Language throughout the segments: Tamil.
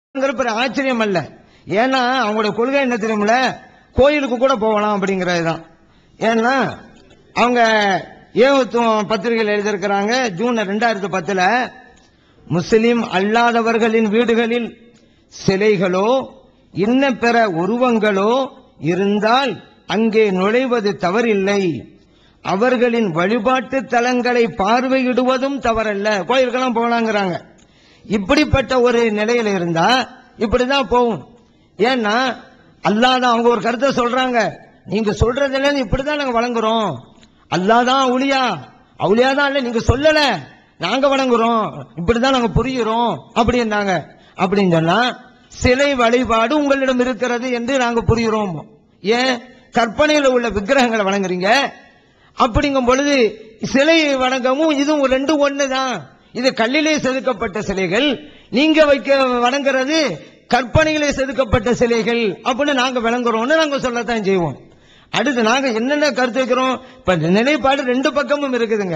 பெரிய ஆச்சரியம் அல்ல ஏன்னா அவங்களுடைய கொள்கை என்ன தெரியுமில கோயிலுக்கு கூட போகலாம் அப்படிங்கிறது தான் ஏன்னா அவங்க ஏகத்துவம் பத்திரிகையில் எழுதியிருக்கிறாங்க ஜூன் ரெண்டாயிரத்தி பத்துல முஸ்லிம் அல்லாதவர்களின் வீடுகளில் சிலைகளோ இன்ன பிற உருவங்களோ இருந்தால் அங்கே நுழைவது தவறில்லை அவர்களின் வழிபாட்டு தலங்களை பார்வையிடுவதும் தவறல்ல கோயிலுக்கெல்லாம் போகலாங்கிறாங்க இப்படிப்பட்ட ஒரு நிலையில இருந்தா இப்படிதான் போகும் ஏன்னா அல்லாதான் அவங்க ஒரு கருத்தை சொல்றாங்க நீங்க சொல்றதுல இப்படிதான் நாங்க வழங்குறோம் அல்லாதான் அவுளியா அவுளியா தான் இல்ல நீங்க சொல்லல நாங்க வணங்குறோம் இப்படிதான் நாங்க புரியுறோம் அப்படின்னாங்க அப்படின்னு சொன்னா சிலை வழிபாடு உங்களிடம் இருக்கிறது என்று நாங்க புரியுறோம் ஏன் கற்பனையில் உள்ள விக்கிரகங்களை வணங்குறீங்க அப்படிங்கும் பொழுது சிலை வணங்கவும் இதுவும் ரெண்டும் ஒண்ணுதான் இது கல்லிலே செதுக்கப்பட்ட சிலைகள் நீங்க வைக்க வணங்குறது கற்பனையிலே செதுக்கப்பட்ட சிலைகள் அப்படின்னு நாங்க விளங்குறோம்னு நாங்க சொல்லத்தான் செய்வோம் அடுத்து நாங்க என்னென்ன கருத்து வைக்கிறோம் இப்ப நிலைப்பாடு ரெண்டு பக்கமும் இருக்குதுங்க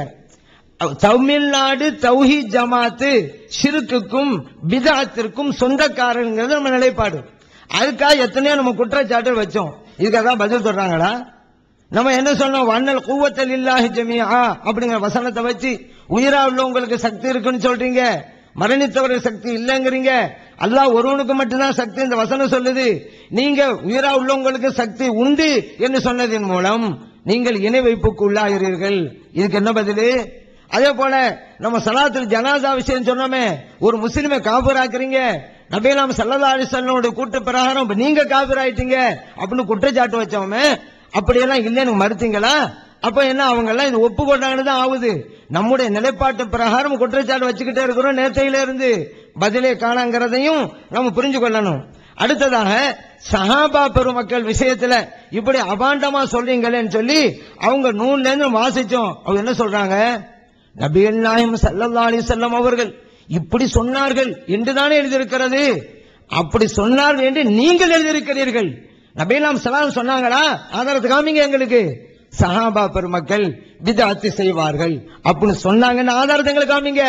தமிழ்நாடு தௌஹி ஜமாத்து ஷிருக்குக்கும் பிதாத்திற்கும் சொந்தக்காரங்கிறது நம்ம நிலைப்பாடு அதுக்காக எத்தனையோ நம்ம குற்றச்சாட்டு வச்சோம் இதுக்காக பதில் சொல்றாங்களா நம்ம என்ன சொன்னோம் வண்ணல் கூவத்தல் இல்லாஹி ஜமியா அப்படிங்கிற வசனத்தை வச்சு உயிரா உள்ளவங்களுக்கு சக்தி இருக்குன்னு சொல்றீங்க மரணித்தவர்கள் சக்தி இல்லைங்கிறீங்க அல்லாஹ் ஒருவனுக்கு மட்டும்தான் சக்தி இந்த வசனம் சொல்லுது நீங்க உயிரா உள்ளவங்களுக்கு சக்தி உண்டு என்று சொன்னதன் மூலம் நீங்கள் இணை வைப்புக்கு உள்ளாகிறீர்கள் இதுக்கு என்ன பதிலு அதே போல நம்ம சலாத்தில் ஜனாதா விஷயம் சொன்னோமே ஒரு முஸ்லிமை காபூராக்குறீங்க நபீலாம் சல்லா அலிசல்லோட கூட்டு பிரகாரம் இப்ப நீங்க காபூராயிட்டீங்க அப்படின்னு குற்றச்சாட்டு வச்சோமே அப்படியெல்லாம் இல்லைன்னு மறுத்தீங்களா அப்ப என்ன அவங்க எல்லாம் இது ஒப்புக்கொண்டாங்கன்னு தான் ஆகுது நம்முடைய நிலைப்பாட்டு பிரகாரம் குற்றச்சாட்டு வச்சுக்கிட்டே இருக்கிறோம் நேற்றையில இருந்து பதிலே காணாங்கிறதையும் நம்ம புரிஞ்சு கொள்ளணும் அடுத்ததாக சஹாபா பெருமக்கள் விஷயத்துல இப்படி அபாண்டமா சொல்றீங்களேன்னு சொல்லி அவங்க நூல்ல இருந்து வாசிச்சோம் அவங்க என்ன சொல்றாங்க நபிகள் நாயம் சல்லல்லா அலி செல்லம் அவர்கள் இப்படி சொன்னார்கள் என்றுதானே எழுதியிருக்கிறது அப்படி சொன்னார்கள் என்று நீங்கள் எழுதியிருக்கிறீர்கள் நபீலாம் சலாம் சொன்னாங்களா ஆதாரத்தை காமிங்க எங்களுக்கு சஹாபா பெருமக்கள் பிதாத்தி செய்வார்கள் அப்படின்னு சொன்னாங்கன்னு ஆதாரத்தை எங்களுக்கு காமிங்க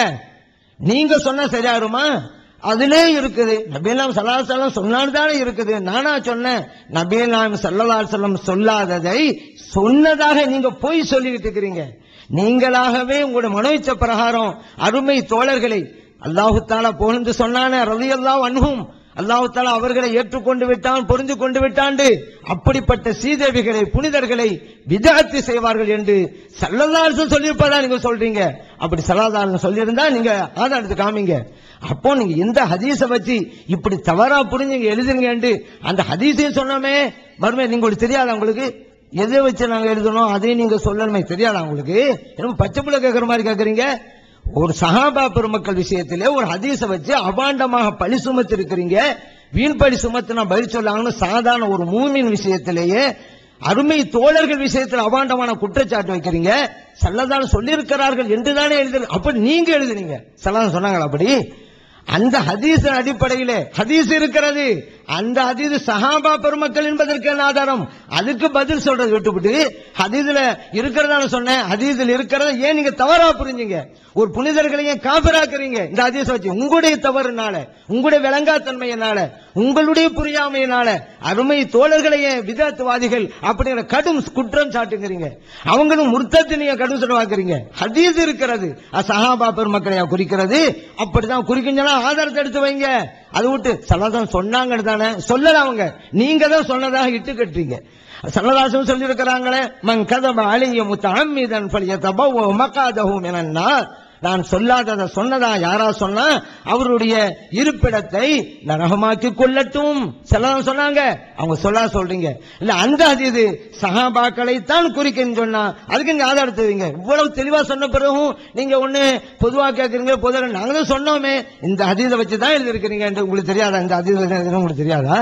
நீங்க சொன்னா சரியாருமா அதிலே இருக்குது நபீலாம் சலாசலம் சொன்னாலும் தானே இருக்குது நானா சொன்னேன் நபீலாம் சல்லல்லா செல்லம் சொல்லாததை சொன்னதாக நீங்க போய் சொல்லிக்கிட்டு இருக்கிறீங்க நீங்களாகவே உங்களுடைய மனோச்ச பிரகாரம் அருமை தோழர்களை அல்லாஹு தாலா புகழ்ந்து சொன்னான ரவி அல்லா அன்ஹும் அல்லாஹு தாலா அவர்களை ஏற்றுக்கொண்டு விட்டான் பொருந்து கொண்டு விட்டாண்டு அப்படிப்பட்ட சீதேவிகளை புனிதர்களை விதாத்தி செய்வார்கள் என்று சல்லல்லாசன் சொல்லியிருப்பதா நீங்க சொல்றீங்க அப்படி சல்லாதாரன் சொல்லியிருந்தா நீங்க ஆதாரத்தை காமிங்க அப்போ நீங்க எந்த ஹதீஸ வச்சு இப்படி தவறா புரிஞ்சுங்க எழுதுங்க அந்த ஹதீஸையும் சொன்னோமே மறுமை நீங்க உங்களுக்கு தெரியாதா உங்களுக்கு எதை வச்சு நாங்க எழுதணும் அதையும் நீங்க சொல்லணுமே தெரியாதா உங்களுக்கு என்ன பச்சை புள்ள கேட்கற மாதிரி கேட்கறீங்க ஒரு சஹாபா பெருமக்கள் விஷயத்திலே ஒரு ஹதீஸ வச்சு அபாண்டமாக பழி சுமத்தி இருக்கிறீங்க வீண் பழி சுமத்து நான் பதில் சொல்லாங்கன்னு சாதாரண ஒரு மூமின் விஷயத்திலேயே அருமை தோழர்கள் விஷயத்தில் அபாண்டமான குற்றச்சாட்டு வைக்கிறீங்க சல்லதான் சொல்லியிருக்கிறார்கள் என்றுதானே எழுது அப்ப நீங்க எழுதுனீங்க சல்லதான் சொன்னாங்களா அப்படி அந்த ஹதீஸ் அடிப்படையிலே ஹதீஸ் இருக்கிறது அந்த ஹதீஸ் சஹாபா பெருமக்கள் என்பதற்கு என்ன ஆதாரம் அதுக்கு பதில் சொல்றது விட்டுவிட்டு ஹதீஸ்ல இருக்கிறதா சொன்னேன் ஹதீஸ்ல இருக்கிறத ஏன் நீங்க தவறா புரிஞ்சீங்க ஒரு புனிதர்களையும் காபிராக்குறீங்க இந்த ஹதீஸ் வச்சு உங்களுடைய தவறுனால உங்களுடைய விளங்காத்தன்மையினால உங்களுடைய புரியாமையினால அருமை தோழர்களையே விதத்துவாதிகள் அப்படிங்கிற கடும் குற்றம் சாட்டுங்கிறீங்க அவங்களும் முர்த்தத்தை நீங்க கடும் சொல்லுவாக்குறீங்க ஹதீஸ் இருக்கிறது சஹாபா பெருமக்களையா குறிக்கிறது அப்படிதான் குறிக்கிஞ்சனா ஆதாரத்தை எடுத்து வைங்க அது விட்டு சல்லதான் சொன்னாங்கன்னு தானே சொல்லல அவங்க நீங்க தான் சொன்னதாக இட்டு கட்டுறீங்க சல்லதாசம் சொல்லி இருக்கிறாங்களே மன் கதப அழிய முத்தமிதன் பழிய தபவ மக்காதவும் என நான் சொல்லாததை சொன்னதா யாரா சொன்னா அவருடைய இருப்பிடத்தை நரகமாக்கி கொள்ளட்டும் செல்லதான் சொன்னாங்க அவங்க சொல்லா சொல்றீங்க இல்ல அந்த ஹதீது சஹாபாக்களை தான் குறிக்கன்னு சொன்னா அதுக்கு இங்க ஆதாரத்தை வைங்க இவ்வளவு தெளிவா சொன்ன பிறகும் நீங்க ஒண்ணு பொதுவா கேட்கறீங்க பொதுவாக நாங்க தான் சொன்னோமே இந்த ஹதீதை வச்சு தான் எழுதிருக்கிறீங்க உங்களுக்கு தெரியாதா இந்த ஹதீஸ் உங்களுக்கு தெரியாதா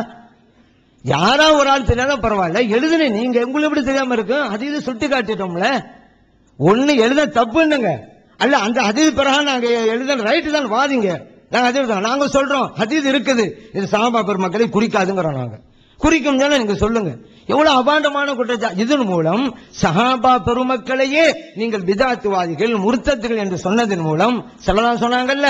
யாரா ஒரு ஆள் தெரியாத பரவாயில்ல எழுதுனே நீங்க உங்களுக்கு எப்படி தெரியாம இருக்கும் ஹதீது சுட்டி காட்டிட்டோம்ல ஒண்ணு எழுத தப்புன்னுங்க அல்ல அந்த ஹதீஸ் பிறகு நாங்க எழுத ரைட்டு தான் வாதிங்க நாங்க அதே தான் நாங்க சொல்றோம் ஹதீஸ் இருக்குது இது சாபா பெருமக்களை குறிக்காதுங்கிறோம் நாங்க குறிக்கும் நீங்க சொல்லுங்க எவ்வளவு அபாண்டமான குற்றச்சாட்டு இதன் மூலம் சஹாபா பெருமக்களையே நீங்கள் விதாத்துவாதிகள் முர்த்தத்துகள் என்று சொன்னதன் மூலம் சொல்லலாம் சொன்னாங்கல்ல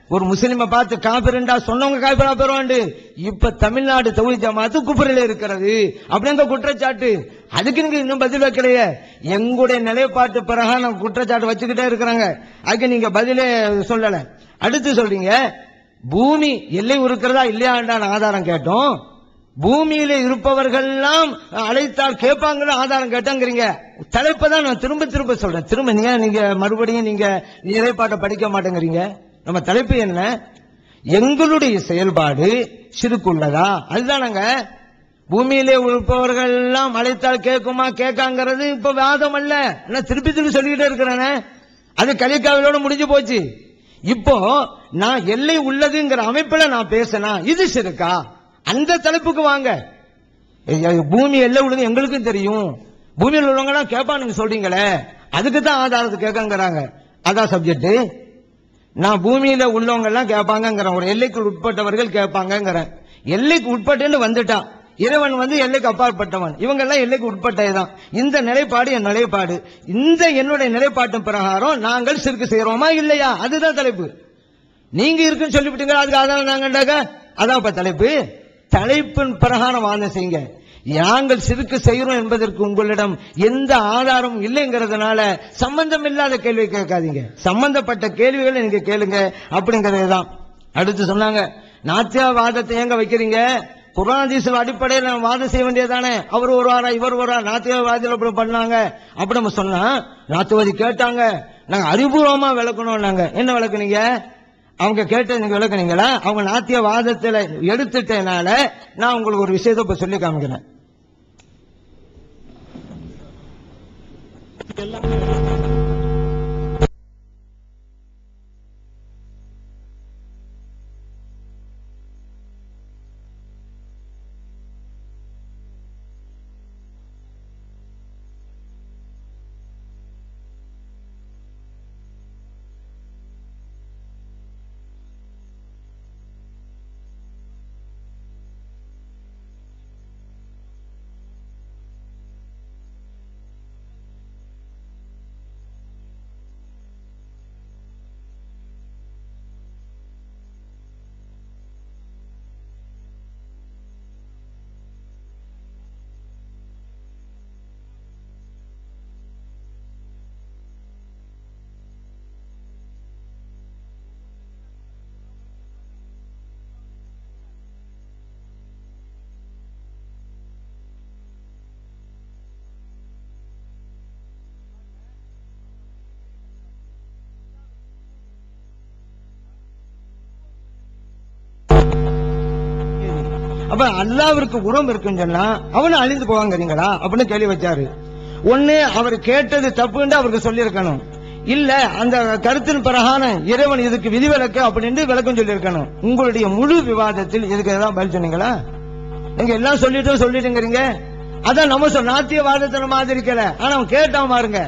ஒரு முஸ்லிமை பார்த்து காபிரண்டா சொன்னவங்க காபிரா பெறுவாண்டு இப்ப தமிழ்நாடு தொகுதி ஜமாத்து குப்புரில் இருக்கிறது அப்படிங்க குற்றச்சாட்டு அதுக்கு நீங்க இன்னும் பதில் வைக்கலையே எங்களுடைய நிலைப்பாட்டு பிறகு நம்ம குற்றச்சாட்டு வச்சுக்கிட்டே இருக்கிறாங்க அதுக்கு நீங்க பதிலே சொல்லல அடுத்து சொல்றீங்க பூமி எல்லை இருக்கிறதா இல்லையாண்டான ஆதாரம் கேட்டோம் பூமியில இருப்பவர்கள்லாம் அழைத்தால் கேட்பாங்கன்னு ஆதாரம் கேட்டாங்கிறீங்க தலைப்பை தான் நான் திரும்ப திரும்ப சொல்றேன் திரும்ப நீங்க நீங்க மறுபடியும் நீங்க நிலைப்பாட்டை படிக்க மாட்டேங்கிறீங்க நம்ம தலைப்பு என்ன எங்களுடைய செயல்பாடு சிறுக்குள்ளதா அதுதானங்க பூமியிலே இருப்பவர்கள் எல்லாம் அழைத்தால் கேட்குமா கேட்காங்கிறது இப்ப வாதம் அல்ல நான் திருப்பி திருப்பி சொல்லிக்கிட்டே இருக்கிறேனே அது கலிக்காவிலோட முடிஞ்சு போச்சு இப்போ நான் எல்லை உள்ளதுங்கிற அமைப்புல நான் பேசினா இது சிறுக்கா அந்த தலைப்புக்கு வாங்க ஐயா, பூமி எல்லை உள்ளது எங்களுக்கும் தெரியும் பூமியில் உள்ளவங்க கேட்பானுங்க சொல்றீங்களே அதுக்கு தான் ஆதாரத்தை கேட்கங்கிறாங்க அதான் சப்ஜெக்ட் நான் பூமியில உள்ளவங்க எல்லாம் கேட்பாங்கங்கிறேன் ஒரு எல்லைக்கு உட்பட்டவர்கள் கேட்பாங்கங்கிறேன் எல்லைக்கு உட்பட்டேன்னு வந்துட்டான் இறைவன் வந்து எல்லைக்கு அப்பாற்பட்டவன் இவங்க எல்லாம் எல்லைக்கு உட்பட்டதுதான் இந்த நிலைப்பாடு என் நிலைப்பாடு இந்த என்னுடைய நிலைப்பாட்டின் பிரகாரம் நாங்கள் சிறுக்கு செய்யறோமா இல்லையா அதுதான் தலைப்பு நீங்க இருக்குன்னு சொல்லிவிட்டீங்க அதுக்கு அதான் நாங்கண்டாக்க அதான் இப்ப தலைப்பு தலைப்பின் பிரகாரம் வாதம் செய்யுங்க நாங்கள் சிறுக்கு செய்கிறோம் என்பதற்கு உங்களிடம் எந்த ஆதாரமும் இல்லைங்கிறதுனால சம்பந்தம் இல்லாத கேள்வி கேட்காதீங்க சம்பந்தப்பட்ட கேள்விகளை நீங்க கேளுங்க அப்படிங்கறது தான் அடுத்து சொன்னாங்க நாத்தியவாதத்தை எங்க வைக்கிறீங்க குரானதீசல் அடிப்படையில் நம்ம வாதம் செய்ய வேண்டியதானே அவர் ஒரு வாரா இவர் ஒரு வாரா நாத்தியவாதிகள் அப்படி பண்ணாங்க அப்படி நம்ம சொன்னா நாத்தியவாதி கேட்டாங்க நாங்க அறிவுபூர்வமா விளக்கணும் நாங்க என்ன விளக்குனீங்க அவங்க கேட்ட நீங்க விளக்குனீங்களா அவங்க நாத்தியவாதத்துல எடுத்துட்டனால நான் உங்களுக்கு ஒரு விஷயத்தை இப்ப சொல்லி காமிக்கிறேன் அப்ப அல்லாவிற்கு உரம் இருக்குன்னு சொன்னா அவனும் அழிந்து போவாங்கிறீங்களா அப்படின்னு கேள்வி வச்சாரு ஒண்ணு அவர் கேட்டது தப்புன்னு அவருக்கு சொல்லியிருக்கணும் இல்ல அந்த கருத்தின் பிரகாரம் இறைவன் இதுக்கு விதிவிலக்கு அப்படின்னு விளக்கம் சொல்லியிருக்கணும் உங்களுடைய முழு விவாதத்தில் இதுக்கு ஏதாவது பதில் சொன்னீங்களா நீங்க எல்லாம் சொல்லிட்டோம் சொல்லிட்டுங்கிறீங்க அதான் நம்ம சொல் நாத்தியவாதத்தை நம்ம ஆதரிக்கல ஆனா அவன் கேட்டான் பாருங்க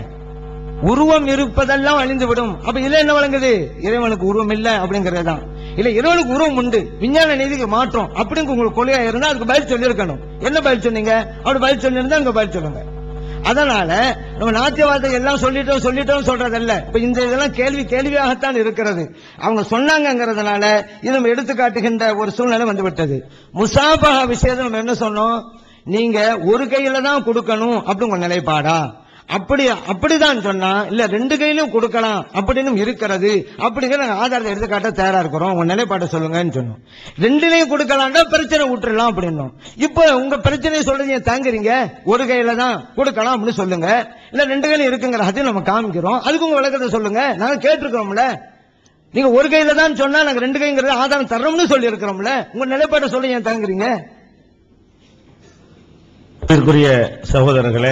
உருவம் இருப்பதெல்லாம் அழிந்து விடும் அப்ப இதுல என்ன வழங்குது இறைவனுக்கு உருவம் இல்ல அப்படிங்கறதுதான் இல்ல இறைவனுக்கு உருவம் உண்டு விஞ்ஞான நீதிக்கு மாற்றம் அப்படிங்க உங்களுக்கு கொள்கையா இருந்தா அதுக்கு பதில் சொல்லியிருக்கணும் என்ன பதில் சொன்னீங்க அப்படி பதில் சொல்லியிருந்தா அங்க பதில் சொல்லுங்க அதனால நம்ம நாத்தியவாதத்தை எல்லாம் சொல்லிட்டோம் சொல்லிட்டோம் சொல்றதல்ல இப்ப இந்த இதெல்லாம் கேள்வி கேள்வியாகத்தான் இருக்கிறது அவங்க சொன்னாங்கங்கிறதுனால இது நம்ம எடுத்து காட்டுகின்ற ஒரு சூழ்நிலை வந்து விட்டது முசாபஹா விஷயத்தை நம்ம என்ன சொன்னோம் நீங்க ஒரு கையில தான் கொடுக்கணும் அப்படி உங்க நிலைப்பாடா அப்படி அப்படிதான் சொன்னா இல்ல ரெண்டு கையிலும் கொடுக்கலாம் அப்படின்னு இருக்கிறது அப்படிங்கிற நாங்க ஆதாரத்தை எடுத்து காட்ட தயாரா இருக்கிறோம் உங்க நிலைப்பாட்டை சொல்லுங்கன்னு சொன்னோம் ரெண்டுலையும் கொடுக்கலாம்னா பிரச்சனை விட்டுறலாம் அப்படின்னோம் இப்போ உங்க பிரச்சனையை சொல்றீங்க தாங்குறீங்க ஒரு கையில தான் கொடுக்கலாம் அப்படின்னு சொல்லுங்க இல்ல ரெண்டு கையிலும் இருக்குங்கிற அதையும் நம்ம காமிக்கிறோம் அதுக்கு உங்க விளக்கத்தை சொல்லுங்க நாங்க கேட்டிருக்கிறோம்ல நீங்க ஒரு கையில தான் சொன்னா நாங்க ரெண்டு கைங்கிறது ஆதாரம் தர்றோம்னு சொல்லி இருக்கிறோம்ல உங்க நிலைப்பாட்டை சொல்லி ஏன் தாங்குறீங்க இதற்குரிய சகோதரர்களே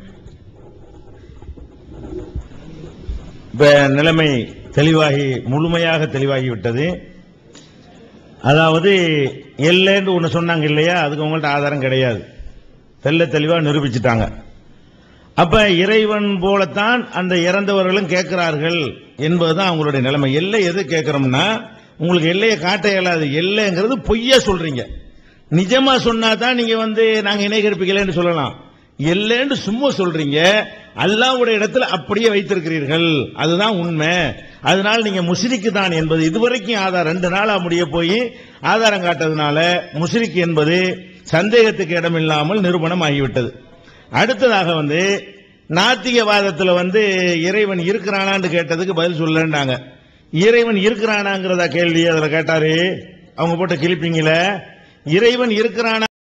இப்ப நிலைமை தெளிவாகி முழுமையாக தெளிவாகி விட்டது அதாவது எல்லைன்னு ஒன்று சொன்னாங்க இல்லையா அதுக்கு உங்கள்ட்ட ஆதாரம் கிடையாது தெள்ள தெளிவாக நிரூபிச்சிட்டாங்க அப்ப இறைவன் போலத்தான் அந்த இறந்தவர்களும் கேட்கிறார்கள் என்பதுதான் அவங்களுடைய நிலைமை எல்லை எது கேட்கிறோம்னா உங்களுக்கு எல்லையை காட்ட இயலாது எல்லைங்கிறது பொய்யா சொல்றீங்க நிஜமா சொன்னா தான் நீங்க வந்து நாங்க இணை கற்பிக்கலைன்னு சொல்லலாம் இல்லைன்னு சும்மா சொல்றீங்க அல்லாஹ்வுடைய இடத்துல அப்படியே வைத்திருக்கிறீர்கள் அதுதான் உண்மை அதனால நீங்க முஷ்ரிக்கு தான் என்பது இதுவரைக்கும் ஆதாரம் ரெண்டு நாளா முடிய போய் ஆதாரம் காட்டதுனால முஷ்ரிக் என்பது சந்தேகத்துக்கு இடமில்லாமல் நிரூபணம் ஆகிவிட்டது அடுத்ததாக வந்து நாத்திகவாதத்துல வந்து இறைவன் இருக்கிறானான்னு கேட்டதுக்கு பதில் சொல்லண்டாங்க இறைவன் இருக்கிறானாங்கிறதா கேள்வி அதுல கேட்டாரு அவங்க போட்ட கிளிப்பிங்கள இறைவன் இருக்கிறானா